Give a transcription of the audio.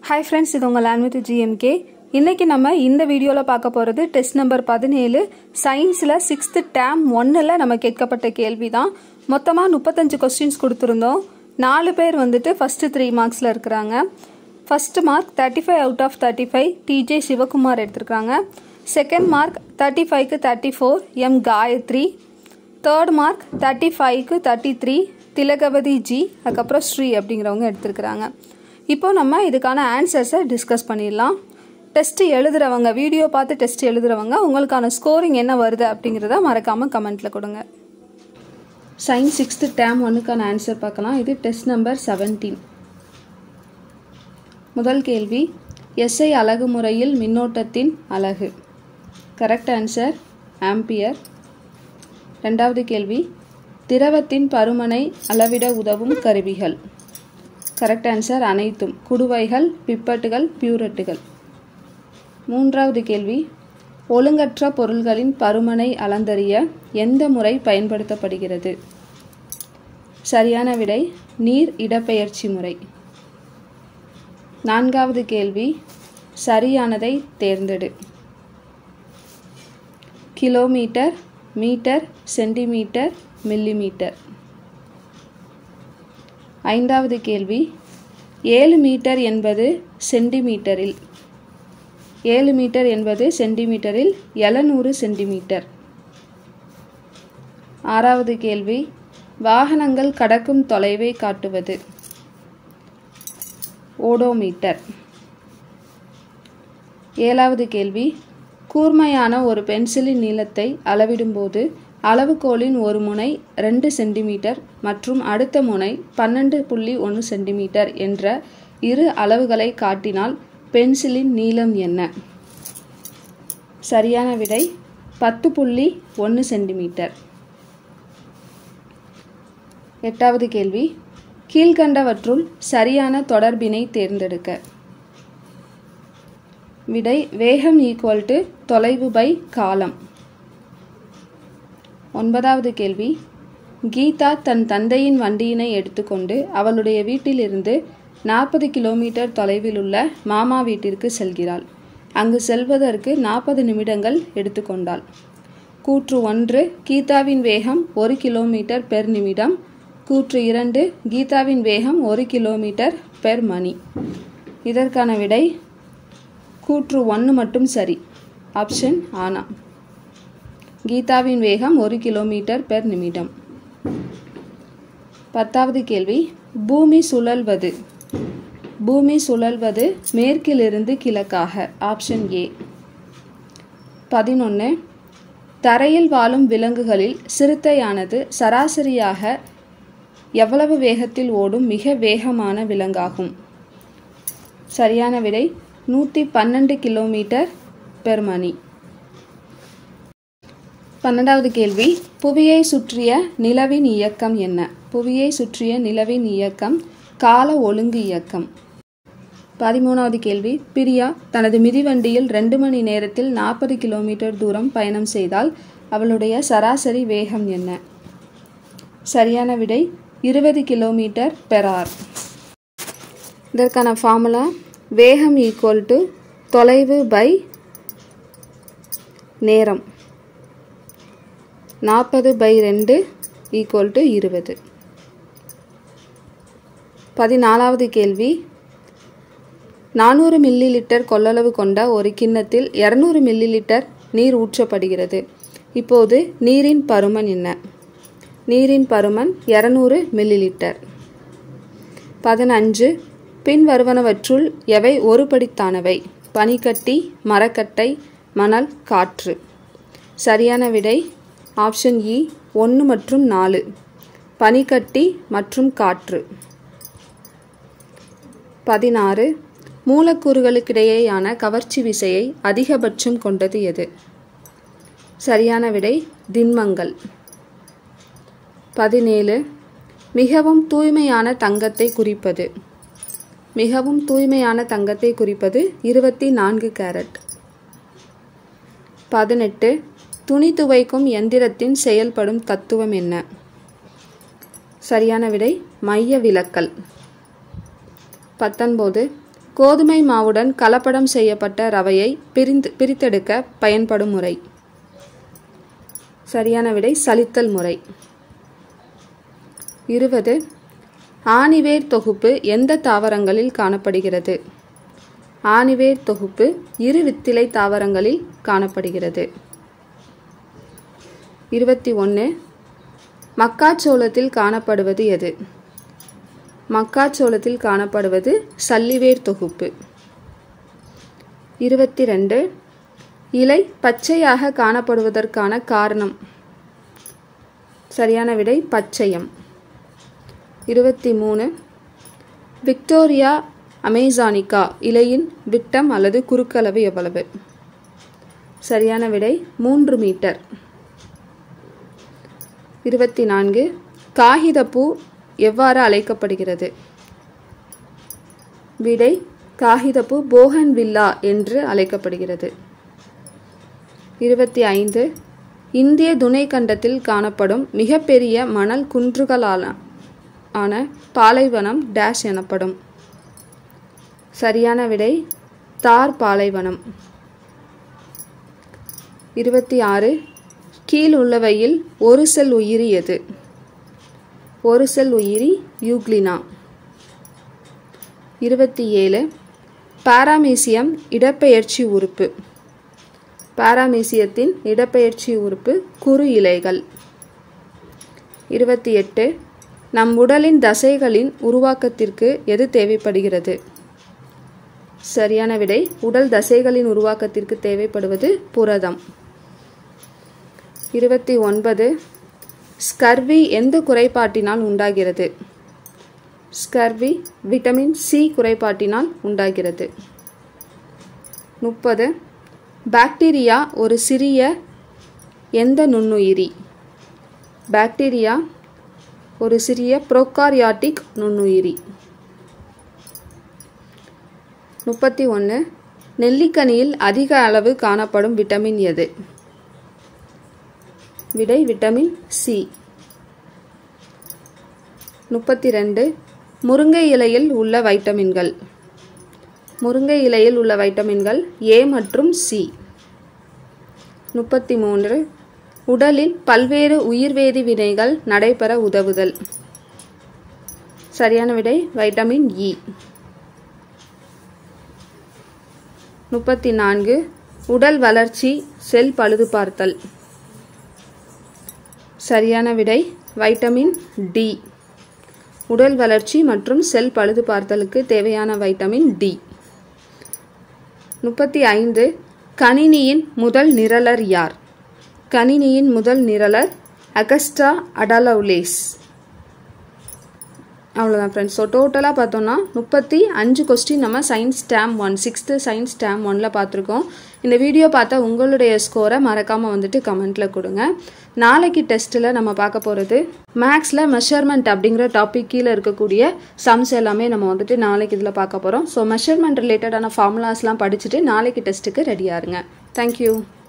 hi friends இது உங்கள் land with GMK இன்னைக்கு நம்ம இந்த வீடியோவில் பார்க்க போகிறது டெஸ்ட் நம்பர் பதினேழு சயின்ஸில் சிக்ஸ்த்து டேம் ஒன்னில் நம்ம கேட்கப்பட்ட கேள்வி தான் மொத்தமாக முப்பத்தஞ்சு கொஸ்டின்ஸ் கொடுத்துருந்தோம் நாலு பேர் வந்துட்டு ஃபஸ்ட்டு த்ரீ மார்க்ஸில் இருக்கிறாங்க first mark thirty five out of thirty five DJ Sivakumar எடுத்திருக்காங்க செகண்ட் மார்க் தேர்ட்டி ஃபைவ்க்கு thirty four M Gayathri third mark thirty ஃபைவ்க்கு தேர்ட்டி த்ரீ திலகவதி ஜி அதுக்கப்புறம் ஸ்ரீ அப்படிங்கிறவங்க எடுத்திருக்கிறாங்க இப்போ நம்ம இதுக்கான ஆன்சர்ஸை டிஸ்கஸ் பண்ணிடலாம் டெஸ்ட் எழுதுறவங்க வீடியோ பார்த்து டெஸ்ட் எழுதுறவங்க உங்களுக்கான ஸ்கோரிங் என்ன வருது அப்படிங்கிறத மறக்காமல் கமெண்ட்டில் கொடுங்க சயின்ஸ் சிக்ஸ்த்து டேம் ஒன்றுக்கான ஆன்சர் பார்க்கலாம் இது டெஸ்ட் நம்பர் செவன்டீன் முதல் கேள்வி எஸ்ஐ அலகு முறையில் மின்னோட்டத்தின் அலகு கரெக்ட் ஆன்சர் ஆம்பியர் ரெண்டாவது கேள்வி திரவத்தின் பருமனை அளவிட உதவும் கருவிகள் கரெக்ட் ஆன்சர் அனைத்தும் குடுவைகள் பிப்பட்டுகள் பியூரட்டுகள் மூன்றாவது கேள்வி ஒழுங்கற்ற பொருள்களின் பருமனை அளந்தறிய எந்த முறை பயன்படுத்தப்படுகிறது சரியான விடை நீர் இடப்பெயர்ச்சி முறை நான்காவது கேள்வி சரியானதை தேர்ந்தெடு கிலோமீட்டர் மீட்டர் சென்டிமீட்டர் மில்லிமீட்டர் ஐந்தாவது கேள்வி ஏழு மீட்டர் என்பது சென்டிமீட்டரில் ஏழு மீட்டர் என்பது சென்டிமீட்டரில் எழுநூறு சென்டிமீட்டர் ஆறாவது கேள்வி வாகனங்கள் கடக்கும் தொலைவை காட்டுவது ஓடோமீட்டர் ஏழாவது கேள்வி கூர்மையான ஒரு பென்சிலின் நீளத்தை அளவிடும்போது அளவுகோலின் ஒரு முனை ரெண்டு சென்டிமீட்டர் மற்றும் அடுத்த முனை பன்னெண்டு புள்ளி ஒன்று சென்டிமீட்டர் என்ற இரு அளவுகளை காட்டினால் பென்சிலின் நீளம் என்ன சரியான விடை பத்து புள்ளி ஒன்று சென்டிமீட்டர் எட்டாவது கேள்வி கீழ்கண்டவற்றுள் சரியான தொடர்பினை தேர்ந்தெடுக்க விடை வேகம் ஈக்குவல் டு தொலைவு பை காலம் ஒன்பதாவது கேள்வி கீதா தன் தந்தையின் வண்டியினை எடுத்துக்கொண்டு அவளுடைய வீட்டிலிருந்து நாற்பது கிலோமீட்டர் தொலைவில் உள்ள மாமா வீட்டிற்கு செல்கிறாள் அங்கு செல்வதற்கு நாற்பது நிமிடங்கள் எடுத்துக்கொண்டாள் கூற்று ஒன்று கீதாவின் வேகம் ஒரு கிலோமீட்டர் பெர் நிமிடம் கூற்று இரண்டு கீதாவின் வேகம் ஒரு கிலோமீட்டர் பெர் மணி இதற்கான விடை கூற்று ஒன்று மட்டும் சரி ஆப்ஷன் ஆனா கீதாவின் வேகம் ஒரு கிலோமீட்டர் பெர் நிமிடம் பத்தாவது கேள்வி பூமி சுழல்வது பூமி சுழல்வது மேற்கிலிருந்து கிழக்காக ஆப்ஷன் ஏ பதினொன்று தரையில் வாழும் விலங்குகளில் சிறுத்தையானது சராசரியாக எவ்வளவு வேகத்தில் ஓடும் மிக வேகமான விலங்காகும் சரியான விடை நூற்றி பன்னெண்டு கிலோமீட்டர் பெர் மணி பன்னெண்டாவது கேள்வி புவியை சுற்றிய நிலவின் இயக்கம் என்ன புவியை சுற்றிய நிலவின் இயக்கம் கால ஒழுங்கு இயக்கம் பதிமூணாவது கேள்வி பிரியா தனது மிதிவண்டியில் ரெண்டு மணி நேரத்தில் நாற்பது கிலோமீட்டர் தூரம் பயணம் செய்தால் அவளுடைய சராசரி வேகம் என்ன சரியான விடை இருபது கிலோமீட்டர் பெறார் இதற்கான ஃபார்முலா வேகம் ஈக்குவல் டு தொலைவு பை நேரம் நாற்பது பை ரெண்டு ஈக்குவல் டு இருபது பதினாலாவது கேள்வி நானூறு மில்லி லிட்டர் கொள்ளளவு கொண்ட ஒரு கிண்ணத்தில் இரநூறு மில்லி லிட்டர் நீர் ஊற்றப்படுகிறது இப்போது நீரின் பருமன் என்ன நீரின் பருமன் இரநூறு மில்லி லிட்டர் பதினஞ்சு பின் வருவனவற்றுள் எவை ஒருபடித்தானவை பனிக்கட்டி மரக்கட்டை மணல் காற்று சரியான விடை ஆப்ஷன் இ ஒன்று மற்றும் நாலு பனிக்கட்டி மற்றும் காற்று பதினாறு மூலக்கூறுகளுக்கிடையேயான கவர்ச்சி விசையை அதிகபட்சம் கொண்டது எது சரியான விடை திண்மங்கள் பதினேழு மிகவும் தூய்மையான தங்கத்தை குறிப்பது மிகவும் தூய்மையான தங்கத்தை குறிப்பது இருபத்தி நான்கு கேரட் பதினெட்டு துணி துவைக்கும் எந்திரத்தின் செயல்படும் தத்துவம் என்ன சரியான விடை மைய விலக்கல் பத்தொன்பது கோதுமை மாவுடன் கலப்படம் செய்யப்பட்ட ரவையை பிரிந்து பிரித்தெடுக்க பயன்படும் முறை சரியான விடை சலித்தல் முறை இருபது ஆணிவேர் தொகுப்பு எந்த தாவரங்களில் காணப்படுகிறது ஆணிவேர் தொகுப்பு இரு வித்திலை தாவரங்களில் காணப்படுகிறது இருபத்தி ஒன்று மக்காச்சோளத்தில் காணப்படுவது எது மக்காச்சோளத்தில் காணப்படுவது சல்லிவேர் தொகுப்பு இருபத்தி ரெண்டு இலை பச்சையாக காணப்படுவதற்கான காரணம் சரியான விடை பச்சையம் இருபத்தி மூணு விக்டோரியா அமேசானிகா இலையின் விட்டம் அல்லது குறுக்களவு எவ்வளவு சரியான விடை மூன்று மீட்டர் இருபத்தி நான்கு காகிதப்பூ எவ்வாறு அழைக்கப்படுகிறது விடை காகிதப்பூ போகன் வில்லா என்று அழைக்கப்படுகிறது இருபத்தி ஐந்து இந்திய துணைக்கண்டத்தில் காணப்படும் மிகப்பெரிய மணல் குன்றுகளான ஆன பாலைவனம் டேஷ் எனப்படும் சரியான விடை தார் பாலைவனம் இருபத்தி ஆறு கீழ் உள்ளவையில் ஒரு செல் உயிரி எது ஒரு செல் உயிரி யூக்ளினா இருபத்தி ஏழு பாராமீசியம் இடப்பெயர்ச்சி உறுப்பு பாராமீசியத்தின் இடப்பெயர்ச்சி உறுப்பு குறு இலைகள் இருபத்தி எட்டு நம் உடலின் தசைகளின் உருவாக்கத்திற்கு எது தேவைப்படுகிறது சரியான விடை உடல் தசைகளின் உருவாக்கத்திற்கு தேவைப்படுவது புரதம் இருபத்தி ஒன்பது ஸ்கர்வி எந்த குறைபாட்டினால் உண்டாகிறது ஸ்கர்வி விட்டமின் சி குறைபாட்டினால் உண்டாகிறது முப்பது பாக்டீரியா ஒரு சிறிய எந்த நுண்ணுயிரி பாக்டீரியா ஒரு சிறிய புரோகாரியாட்டிக் நுண்ணுயிரி முப்பத்தி ஒன்று நெல்லிக்கனியில் அதிக அளவு காணப்படும் விட்டமின் எது விடை விட்டமின் சி முப்பத்தி ரெண்டு முருங்கை இலையில் உள்ள வைட்டமின்கள் முருங்கை இலையில் உள்ள வைட்டமின்கள் ஏ மற்றும் சி முப்பத்தி மூன்று உடலில் பல்வேறு உயிர்வேதி வினைகள் நடைபெற உதவுதல் சரியான விடை வைட்டமின் இ முப்பத்தி நான்கு உடல் வளர்ச்சி செல் பழுது பார்த்தல் சரியான விடை வைட்டமின் டி உடல் வளர்ச்சி மற்றும் செல் பழுது பார்த்தலுக்கு தேவையான வைட்டமின் டி முப்பத்தி ஐந்து கணினியின் முதல் நிரலர் யார் கணினியின் முதல் நிரலர் அகஸ்டா அடலவுலேஸ் அவ்வளோதான் ஃப்ரெண்ட்ஸ் ஸோ டோட்டலாக பார்த்தோம்னா முப்பத்தி அஞ்சு கொஸ்டின் நம்ம science term one sixth science term ஒனில் பார்த்துருக்கோம் இந்த வீடியோ பார்த்தா உங்களுடைய ஸ்கோரை மறக்காமல் வந்துட்டு கமெண்ட்டில் கொடுங்க நாளைக்கு டெஸ்ட்டில் நம்ம பார்க்க போகிறது மேக்ஸில் மெஷர்மெண்ட் அப்படிங்கிற டாபிக் கீழே இருக்கக்கூடிய சம்ஸ் எல்லாமே நம்ம வந்துட்டு நாளைக்கு இதில் பார்க்க போகிறோம் ஸோ மெஷர்மெண்ட் ரிலேட்டடான ஃபார்முலாஸ்லாம் படிச்சுட்டு நாளைக்கு டெஸ்ட்டுக்கு ரெடியாக இருங்க தேங்க்யூ